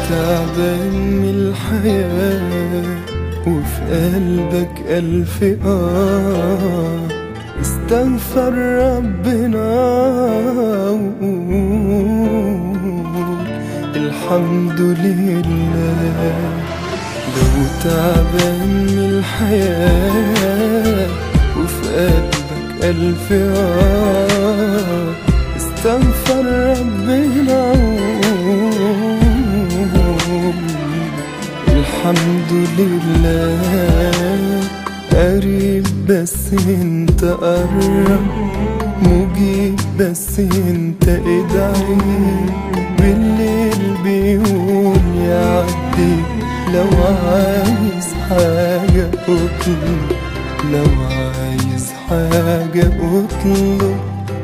تعبان من الحياة وفي قلبك ألف آه استغفر ربنا وقول الحمد لله لو تعبان من الحياة وفي قلبك ألف آه استغفر ربنا وقول الحمد لله قريب بس انت قرب مجيب بس انت ادعي بالليل بيقول يعدي لو عايز حاجة اطلب لو عايز حاجة اطلب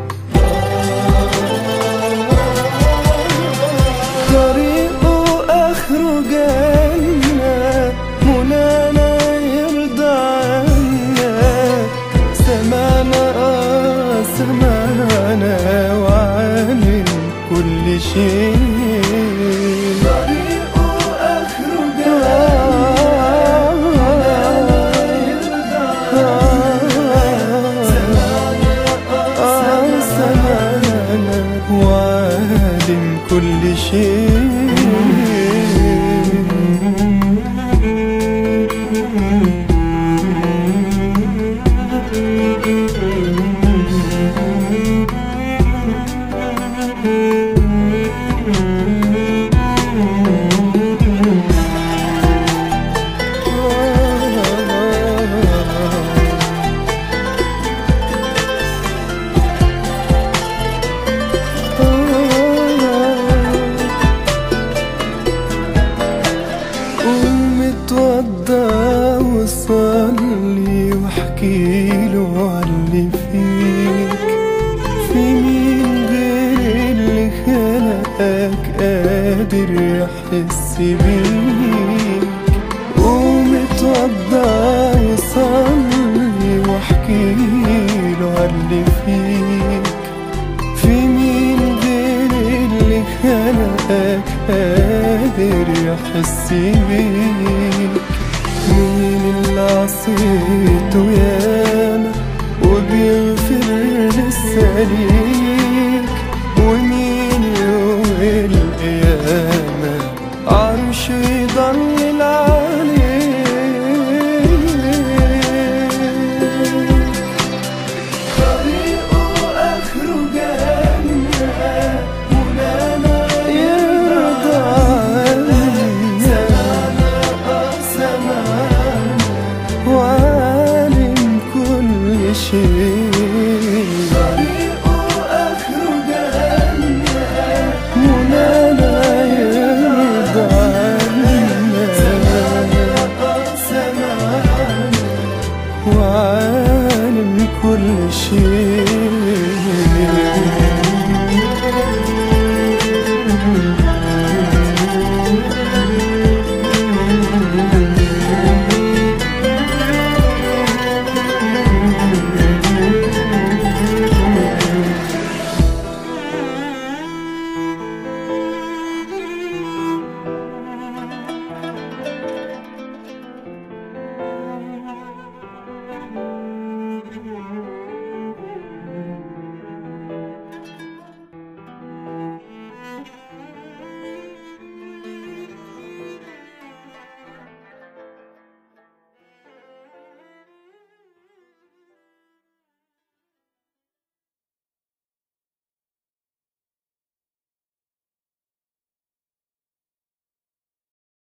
طريقه اخره جنة منانا يرضى عنك سمعنا اه سمعنا وعالم كل شيء طريقه اخره جنة سمعنا وعالم كل شيء قوم اتوضى وصلي واحكيله عاللي فيك في مين غير اللي خلقك قادر يحس بيك قوم اتوضى وصلي واحكيله عاللي فيك في مين غير اللي خلقك قادر يحس بيك مين اللي عصيته ياما وبيغفر لسه ليك ومين اللي